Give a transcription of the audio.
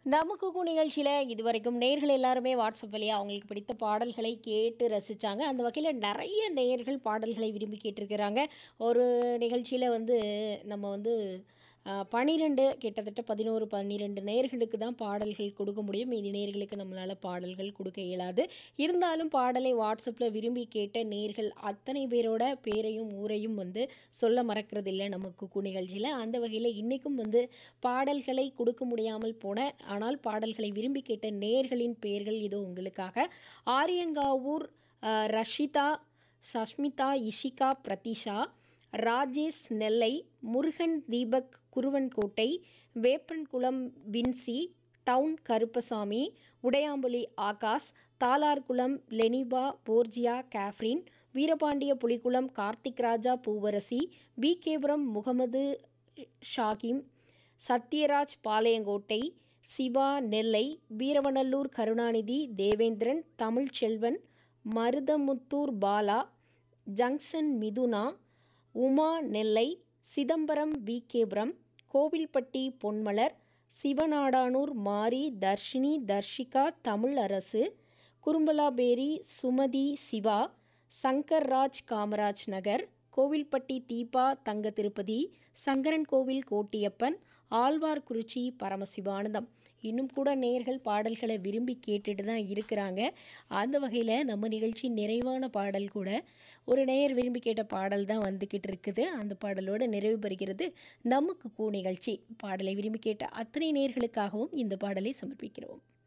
நமக்கு கூ நிகழ்ச்சியில் இது வரைக்கும் நேர்கள் எல்லாருமே வாட்ஸ்அப் வழியாக அவங்களுக்கு பிடித்த பாடல்களை கேட்டு ரசித்தாங்க அந்த வகையில் நிறைய நேயர்கள் பாடல்களை விரும்பி கேட்டிருக்கிறாங்க ஒரு நிகழ்ச்சியில் வந்து நம்ம வந்து பன்னிரெண்டு கிட்டத்தட்ட பதினோரு பன்னிரெண்டு நேர்களுக்கு தான் பாடல்கள் கொடுக்க முடியும் மீதி நேர்களுக்கு நம்மளால் பாடல்கள் கொடுக்க இயலாது இருந்தாலும் பாடலை வாட்ஸ்அப்பில் விரும்பி கேட்ட நேர்கள் அத்தனை பேரோட பேரையும் ஊரையும் வந்து சொல்ல மறக்கிறதில்ல நமக்கு கூ நிகழ்ச்சியில் அந்த வகையில் இன்றைக்கும் வந்து பாடல்களை கொடுக்க முடியாமல் போன ஆனால் பாடல்களை விரும்பி கேட்ட நேர்களின் பெயர்கள் இதோ உங்களுக்காக ஆரியங்காவூர் அஹ், Rashida Sashmitha Ishika Prathisha Rajesh Nellai Murugan Deepak Kuruvankottai Veppankulam Vinci town Karuppasamy Udayampuli Akash Thalarkulam Lenifa Borgia கேஃப்ரின் வீரபாண்டிய புலிக்குளம் கார்த்திக் ராஜா பூவரசி பி கேபுரம் முகமது ஷாகிம் சத்யராஜ் பாளையங்கோட்டை சிவா நெல்லை வீரவநல்லூர் கருணாநிதி தேவேந்திரன் தமிழ்ச்செல்வன் மருதமுத்தூர் பாலா ஜங்ஷன் மிதுனா உமா நெல்லை சிதம்பரம் விகேபுரம் கோவில்பட்டி பொன்மலர் சிவநாடானூர் மாரி தர்ஷினி தர்ஷிகா தமிழ் அரசு குறும்பலாபேரி சுமதி சிவா சங்கர்ராஜ் காமராஜ் நகர் கோவில்பட்டி தீபா தங்க திருப்பதி சங்கரன் கோவில் கோட்டியப்பன் ஆழ்வார்குறிச்சி பரமசிவானந்தம் இன்னும் கூட நேர்கள் பாடல்களை விரும்பி கேட்டுட்டு தான் இருக்கிறாங்க அந்த வகையில் நம்ம நிகழ்ச்சி நிறைவான பாடல் கூட ஒரு நேயர் விரும்பி கேட்ட பாடல் தான் வந்துக்கிட்டு இருக்குது அந்த பாடலோடு நிறைவு பெறுகிறது நமக்கு கூ நிகழ்ச்சி பாடலை விரும்பி கேட்ட அத்தனை நேர்களுக்காகவும் இந்த பாடலை சமர்ப்பிக்கிறோம்